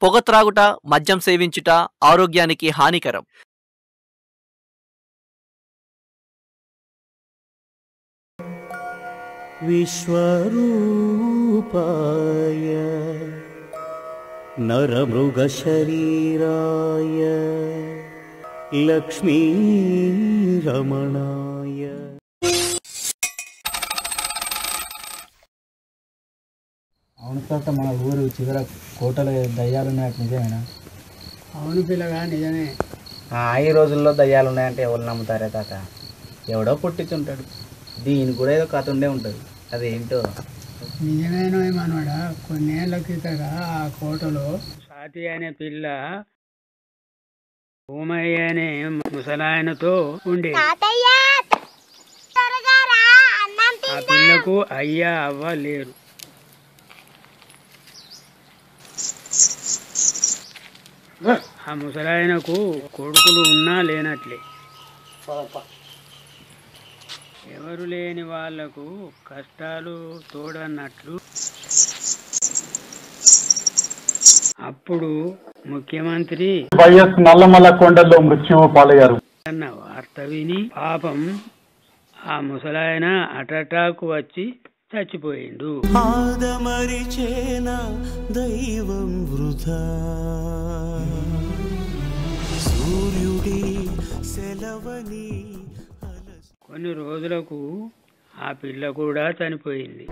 పొగ త్రాగుట మద్యం సేవించుట ఆరోగ్యానికి హానికరం विश्वरूपाय नरमृगशरीराय लक्ष्मीरमणाय అవును తాత మన ఊరు చివర కోటలో దయ్యాలు ఉన్నాయట నిజమేనా అవును పిల్లగా నిజమే ఈ రోజుల్లో దయ్యాలు ఉన్నాయంటే ఎవరు నమ్ముతారే తాత ఎవడో పుట్టించుంటాడు దీనికి కూడా ఏదో కథ ఉండే ఉంటుంది అదేంటో నిజమేనో మనవాడా కొన్నేళ్ల క్రితగా ఆ కోటలో స్వాతి అనే పిల్ల భూమయ్య అనే ముసలాయనతో ఉండే ఆ పిల్లకు అయ్యా అవ్వ లేరు ఆ ముసలాయనకు కొడుకులు ఉన్నా లేనట్లే ఎవరు లేని వాళ్లకు కష్టాలు తోడన్నట్లు అప్పుడు ముఖ్యమంత్రి వైఎస్ నల్లమల్ల కొండల్లో మృత్యువు పాలయ్యారు అన్న వార్త విని పాపం ఆ ముసలాయన అటటాకు వచ్చి చచ్చిపోయిండు ఆదమరిచేన దైవం వృధా సూర్యుడి సెలవని అలసి కొన్ని రోజులకు ఆ పిల్ల కూడా చనిపోయింది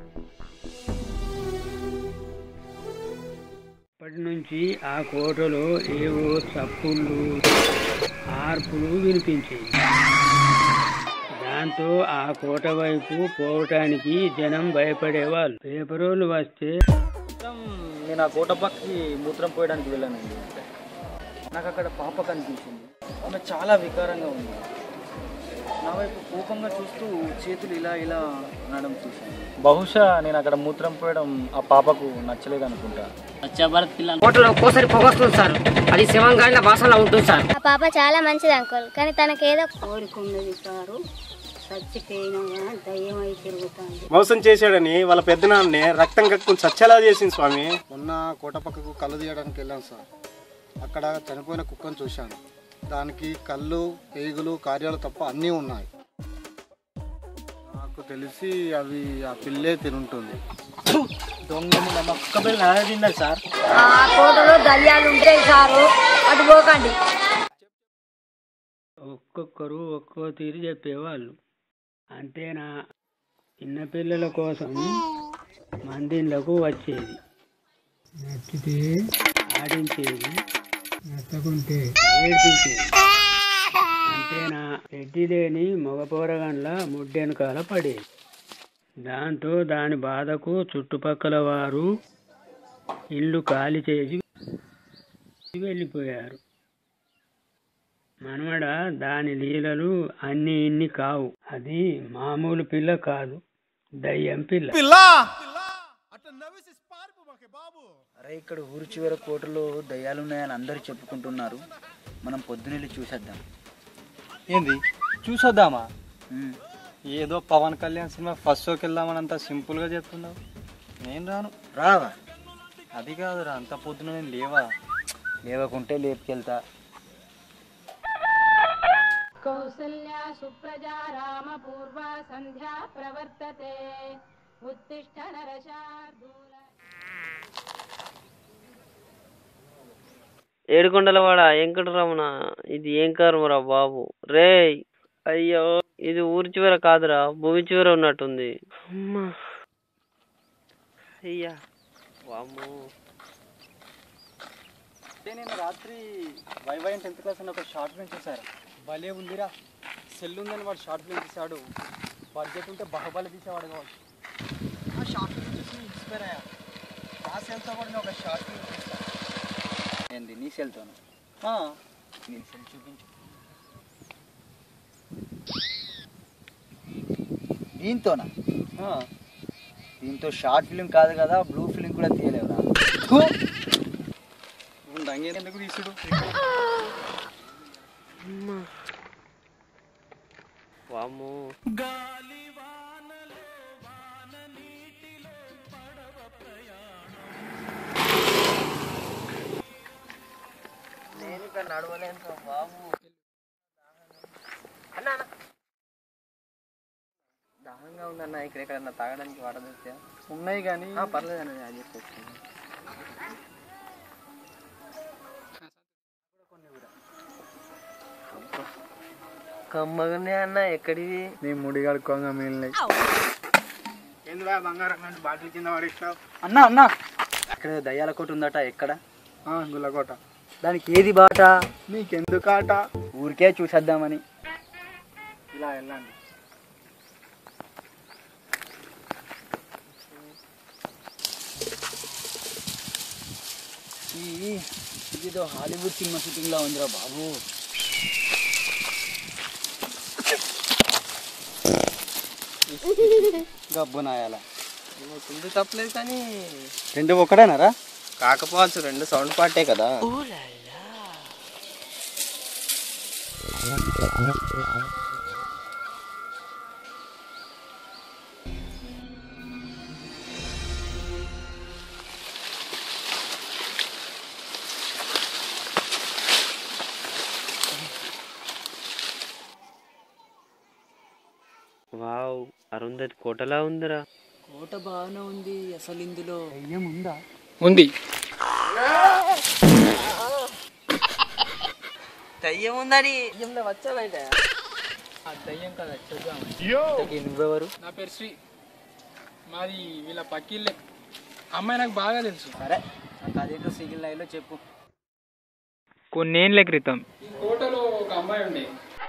అప్పటి నుంచి ఆ కోటలో ఏవో చప్పుళ్ళు ఆర్పులు వినిపించేవి దాంతో ఆ కోట వైపు పోవటానికి జనం భయపడేవాళ్ళు పేపరోళ్ళు వస్తే నేను ఆ కోట పక్కకి మూత్రం పోయడానికి వెళ్ళానండి నాకు అక్కడ పాప కనిపించింది ఆమె చాలా వికారంగా ఉంది నా వైపు కోపంగా చూస్తూ చేతులు ఇలా ఇలా అనడం చూశాను బహుశా నేను అక్కడ మూత్రం పోయడం ఆ పాపకు నచ్చలేదు అనుకుంటా హోటల్లో ఒక్కోసారి పొగొస్తుంది సార్ అది శివంగాడిన వాసనలో ఉంటుంది సార్ ఆ పాప చాలా మంచిది అంకుల్ కానీ తనకేదో కోరికున్నది సారు చచ్చిపోయినా దయ్యమై తిరుగుతాంది మోసం చేశాడని వాళ్ళ పెద్దనాన్నే రక్తం కక్కుని చచ్చేలా చేసింది స్వామి మొన్న కోట పక్కకు కళ్ళు తీయడానికి వెళ్ళాను సార్ అక్కడ చనిపోయిన కుక్కను చూశాను దానికి కళ్ళు పేగులు కార్యాలు తప్ప అన్నీ ఉన్నాయి నాకు తెలిసి అవి ఆ పిల్లే తినుంటుంది దొంగ ఒక్క పిల్ల తిన్నది సార్ ఆ కోటలో దయ్యాలు ఉంటాయి సారు అటు పోకండి ఒక్కొక్కరు ఒక్కో తీరు చెప్పేవాళ్ళు అంతేనా చిన్నపిల్లల కోసం మందిళ్ళకు వచ్చేది నచ్చితే ఆడించేది నచ్చకుంటే ఏడ్పించేది అంతేనా ఎడ్డి లేని మగ పోరగండ్ల ముడ్డెనకాల పడేది దాంతో దాని బాధకు చుట్టుపక్కల వారు ఇల్లు ఖాళీ చేసి వెళ్ళిపోయారు మనవడ దాని లీలలు అన్ని ఇన్ని కావు అది మామూలు పిల్ల కాదు దయ్యం పిల్ల అరే ఇక్కడ ఊరు చివర కోటలో దయ్యాలు ఉన్నాయని అందరూ చెప్పుకుంటున్నారు మనం పొద్దునెళ్ళి చూసేద్దాం ఏంది చూసొద్దామా ఉమ్. ఏదో పవన్ కళ్యాణ్ సినిమా ఫస్ట్ షోకి వెళ్దామని అంత సింపుల్గా చెప్తున్నావు నేను రాను రావా అది కాదురా అంత పొద్దున నేను లేవా లేవకుంటే లేపుకెళ్తా కౌసల్య సుప్రజా రామ పూర్వ సంధ్యా ప్రవర్తతే ఉత్తిష్ట నరశార్దూల ఏడుకొండలవాడ వెంకటరమణ ఇది ఏం కర్మరా బాబు రే అయ్యో ఇది ఊరి చివర కాదురా భూమి చివర ఉన్నట్టుంది అమ్మా అయ్యా వామ్మో అంటే నేను రాత్రి వైవై టెన్త్ క్లాస్ అని ఒక షార్ట్ ఫిల్మ్ చూసారు భలే ఉందిరా సెల్ ఉందని వాడు షార్ట్ ఫిల్మ్ తీశాడు బడ్జెట్ ఉంటే బహుబలి తీసేవాడు కావచ్చు ఆ షార్ట్ ఫిల్మ్ చూసి ఇన్స్పైర్ అయ్యా నా సెల్తో కూడా నేను ఒక షార్ట్ ఫిల్మ్ చూస్తాను ఏంది నీ సెల్తోను ఆ, నీ సెల్ చూపించు దీంతోనా ఆ. దీంతో షార్ట్ ఫిలిం కాదు కదా బ్లూ ఫిలిం కూడా తీయలేవురా ఉండంగి ఎందుకు తీసుడు వామ్మో నడవలేను బాబు అన్న అన్న దాహంగా ఉందన్న ఇక్కడ ఎక్కడన్నా తాగడానికి వాటర్ దొరికితే ఉన్నాయి కానీ పర్లేదు అన్న అది చెప్పొచ్చు కమ్మగానే అన్న ఎక్కడివి నీ ముడి కడుక్కోగా మిగిలినాయి ఎందుకు బంగారం లాంటి బాటిల్ కింద పడేసినావు అన్న అన్న అక్కడ దయ్యాల కోట ఉందట ఎక్కడ గుల్లకోట దానికి ఏది బాట నీకెందుకు ఆట ఊరికే చూసేద్దామని ఇలా వెళ్ళండి ఈ ఇదేదో హాలీవుడ్ సినిమా షూటింగ్ లా ఉందిరా బాబు గబ్బునాయాల ముందు తప్పలేదు కానీ రెండు ఒకటేనారా కాకపోవచ్చు రెండు సౌండ్ పార్టే కదా వావ్ అరుంధతి కోటలా ఉందిరా కోట బాగానే ఉంది అసలు ఇందులో దయ్యం ఉందా ఉంది దయ్యం ఉందని దయ్యంలో వచ్చావంట ఆ దయ్యం కదా చూద్దాం నువ్వెవరు నా పేరు శ్రీ మాది వీళ్ళ పక్కిళ్ళే అమ్మాయి నాకు బాగా తెలుసు సరే నాకు అదేంటో సిగిల్ లైన్లో చెప్పు కొన్నేళ్ళ క్రితం ఈ కోటలో ఒక అమ్మాయి ఉండే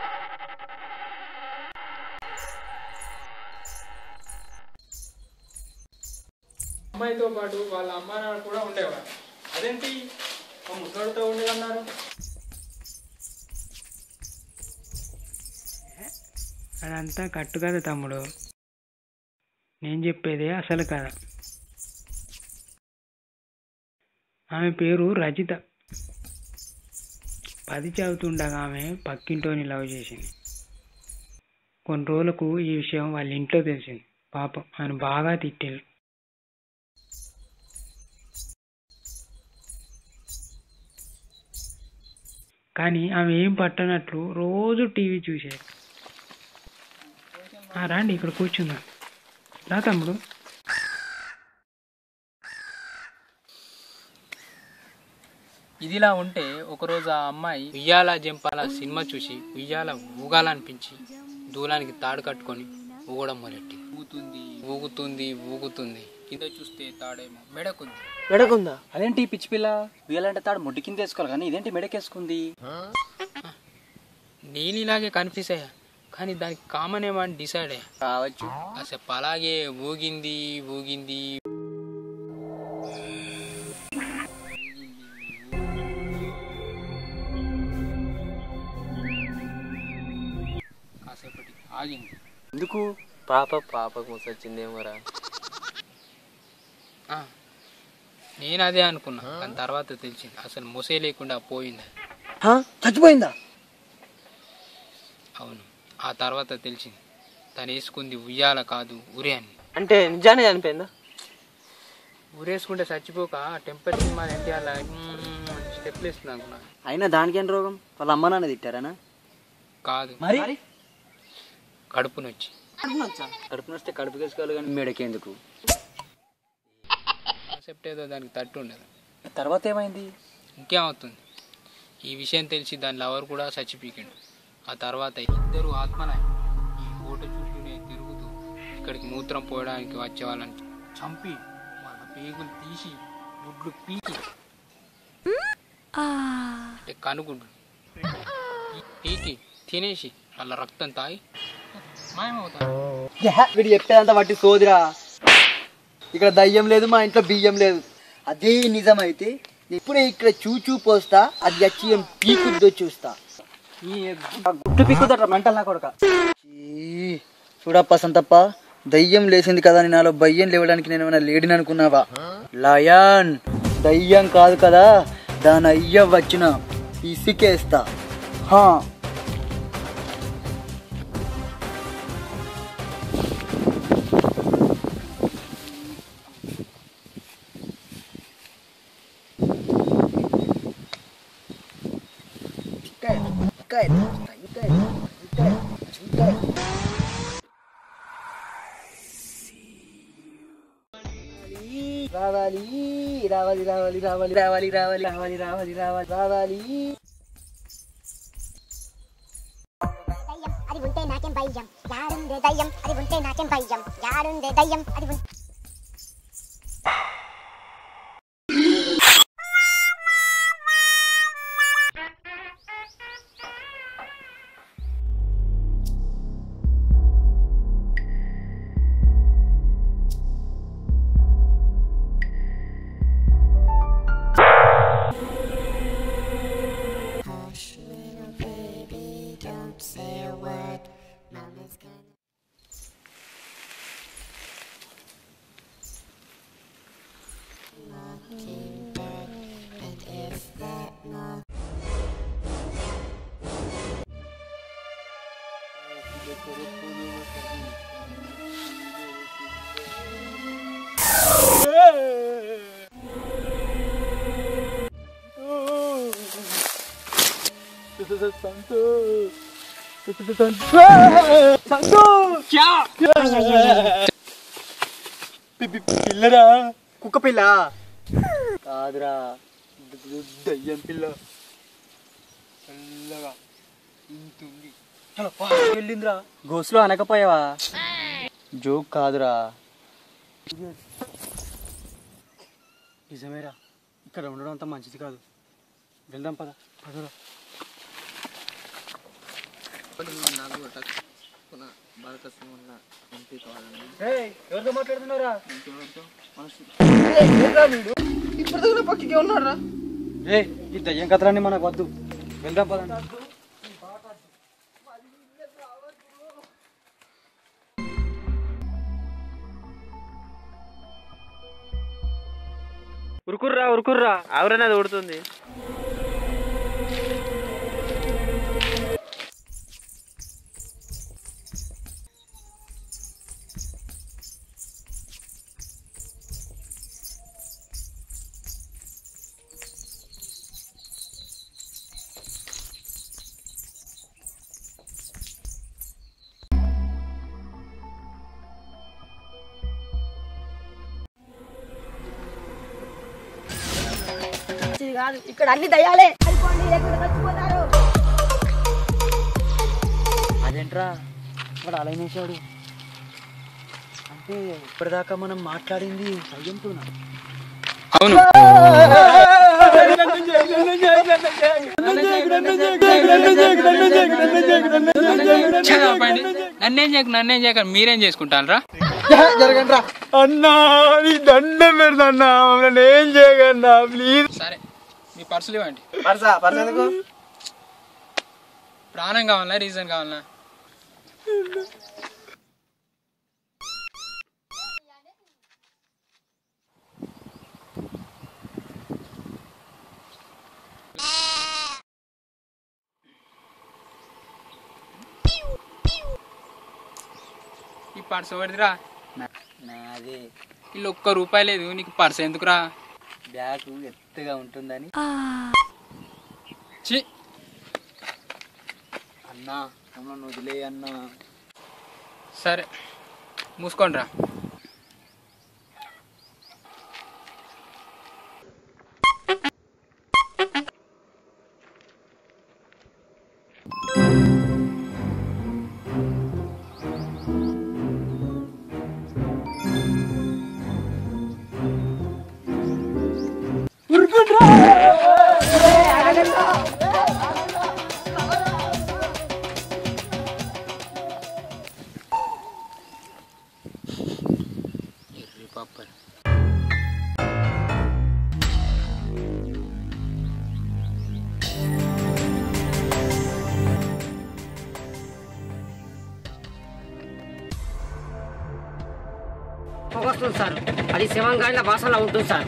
అమ్మాయితో పాటు వాళ్ళ అమ్మ నాన్న కూడా ఉండేవారు అదేంటి మా ముసలితో ఉండేదన్నారు అదంతా కట్టు కదా తమ్ముడు నేను చెప్పేదే అసలు కథ ఆమె పేరు రజిత పది చదువుతుండగా ఆమె పక్కింటోని లవ్ చేసింది కొన్ని రోజులకు ఈ విషయం వాళ్ళ ఇంట్లో తెలిసింది పాపం ఆయన బాగా తిట్టారు కానీ ఆమె ఏం పట్టనట్లు రోజు టీవీ చూసేది ఆ, రండి ఇక్కడ కూర్చుందాం రా తమ్ముడు ఇదిలా ఉంటే ఒకరోజు ఆ అమ్మాయి ఉయ్యాల జంపాల సినిమా చూసి ఉయ్యాల ఊగాలనిపించి దూలానికి తాడు కట్టుకొని ఊగడం మొదలెట్టి ఊగుతుంది ఊగుతుంది ఊగుతుంది కింద చూస్తే తాడేమో మెడకుంది ఎడకుందా అదేంటి ఈ పిచ్చి పిల్ల వీళ్ళంటే తాడు ముడ్డి కింద వేసుకోవాలి కానీ ఇదేంటి మెడకేసుకుంది నేను ఇలాగే కన్ఫ్యూజ్ అయ్యా కానీ దానికి కామన్ ఏమని డిసైడ్ అయ్యా కావచ్చు కాసేపు అలాగే ఊగింది ఊగింది కాసేపటి ఆగింది ఎందుకు పాప పాపకు ముసొచ్చిందేమోరా ఆ, నేను అదే అనుకున్నా కానీ తర్వాత తెలిసింది అసలు ముసే లేకుండా పోయింది చచ్చిపోయిందా అవును ఆ తర్వాత తెలిసింది తను వేసుకుంది ఉయ్యాల కాదు ఉరే అని అంటే నిజానే చనిపోయిందా ఊరేసుకుంటే చచ్చిపోక టెంపర్ సినిమా ఎన్టీఆర్ స్టెప్లు వేస్తుంది అనుకున్నా అయినా దానికేం రోగం వాళ్ళ అమ్మ నాన్న తిట్టారనా కాదు మరి కడుపు నొచ్చి కడుపు నొస్తే కడుపు కేసుకోవాలి కానీ మెడకేందుకు కాన్సెప్ట్ ఏదో దానికి తట్టు ఉండదు తర్వాత ఏమైంది ఇంకేమవుతుంది ఈ విషయం తెలిసి దాని లవర్ కూడా చచ్చిపీకాడు ఆ తర్వాత ఇద్దరు ఆత్మన ఈ ఫోటో చుట్టూనే తిరుగుతూ ఇక్కడికి మూత్రం పోయడానికి వచ్చే వాళ్ళని చంపి వాళ్ళ పేగులు తీసి గుడ్లు పీకి అంటే కనుగుడ్లు పీ- పీకి తినేసి వాళ్ళ రక్తం తాగి మాయమవుతారు వీడు చెప్పేదంతా వాటి సోదిరా ఇక్కడ దయ్యం లేదు మా ఇంట్లో బియ్యం లేదు అదే నిజమైతే ఇప్పుడే ఇక్కడ చూచూ పోస్తా అది వచ్చి ఏం పీకుద్దో చూస్తా ఈ గుట్టు పీకుదట మెంటల్ నా కొడక చూడప్ప సంతప్ప దయ్యం లేచింది కదా అని నాలో భయ్యం లేవడానికి నేను ఏమైనా లేడిని అనుకున్నావా లయన్ దయ్యం కాదు కదా దాని అయ్య వచ్చిన ఇసుకేస్తా హా ఇంకా ఎత్తు వస్తా, ఇంకా ఎత్తు, ఇంకా ఎత్తు, ఇంకా ఎత్తు. రావాలి రావాలి రావాలి రావాలి రావాలి రావాలి రావాలి రావాలి రావాలి రావాలి అది ఉంటే నాకేం భయం యాడుందే దయ్యం అది ఉంటే నాకేం భయం యాడుందే దయ్యం అది ఉంటే Hush, little baby, don't say a word. Mama's gonna. Mockingbird, and if that mock. పిల్లరా కుక్క పిల్ల కాదురా దయ్యం పిల్ల చల్లగా ఇంతుంది చాలా fast గా వెళ్ళిందిరా గోసులో అనకపోయావా జోక్ కాదురా నిజమేరా ఇక్కడ ఉండడం అంత మంచిది కాదు వెళ్దాం పద పదరా ఎవరితో మాట్లాడుతున్నారా ఇప్పుడు పక్కకి ఉన్నారా రే ఈ దయ్యం కథలన్నీ మనకు వద్దు వెళ్దాం పదండి ఉరుకుర్రా ఉరుకుర్రా ఎవరనేది ఉడుతుంది ఇది కాదు ఇక్కడ అన్ని దయ్యాలే అయిపోండి లేకుండా చచ్చిపోతారు అదేంట్రా వాడు అలా వేసాడు అంటే ఇప్పటిదాకా మనం మాట్లాడింది దయ్యంతోనా అవును చెప్పండి నన్నేం చేయక నన్నేం చేయక మీరేం చేసుకుంటారా జరగండి రా అన్నా నీ దండం పెడతా మమ్మల్ని ఏం చేయగన్నా ప్లీజ్ సరే మీ పర్సులు ఇవ్వండి పర్సా పర్స ఎందుకు ప్రాణం కావాలా రీజన్ కావాలా ఈ పర్సు పడిదిరా నాదే వీళ్ళు ఒక్క రూపాయి లేదు నీకు పర్సు ఎందుకురా బ్యాగ్ ఎత్తుగా ఉంటుందని చి అన్నా మమ్మల్ని వదిలే అన్నా సరే మూసుకోండి రా ఎర్రి పప్పర్ వస్తుంది సార్ అది శివంగాళ్ళ భాషలో ఉంటుంది సార్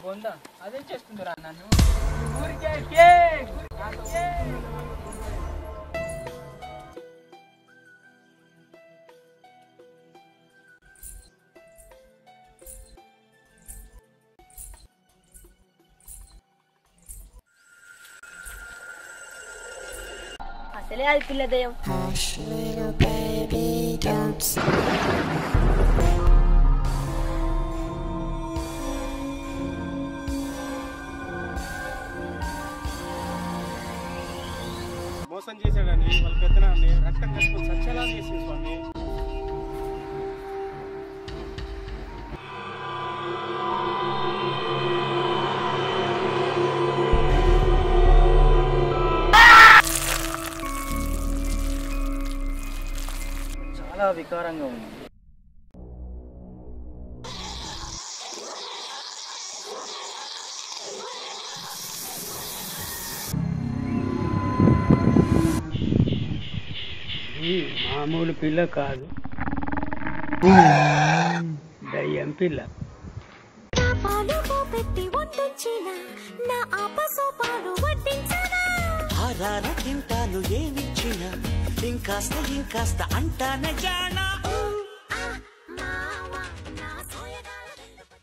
బొంద అదే చేస్తుందిరా నన్ను ఊరికే కే, నాకు కే. అసలే అది పిల్ల దయ్యం Hush, little baby, don't say. మోసం చేశాడని వాళ్ళ పెద్దనాన్ని రక్తం కట్టుకుని సత్యలా చేసింది స్వామి చాలా వికారంగా ఉంది ఇది మామూలు పిల్ల కాదు దయ్యం పిల్ల ఆరార తింటాను ఏమిచ్చినా ఇంకాస్త ఇంకాస్త అంటానే జానా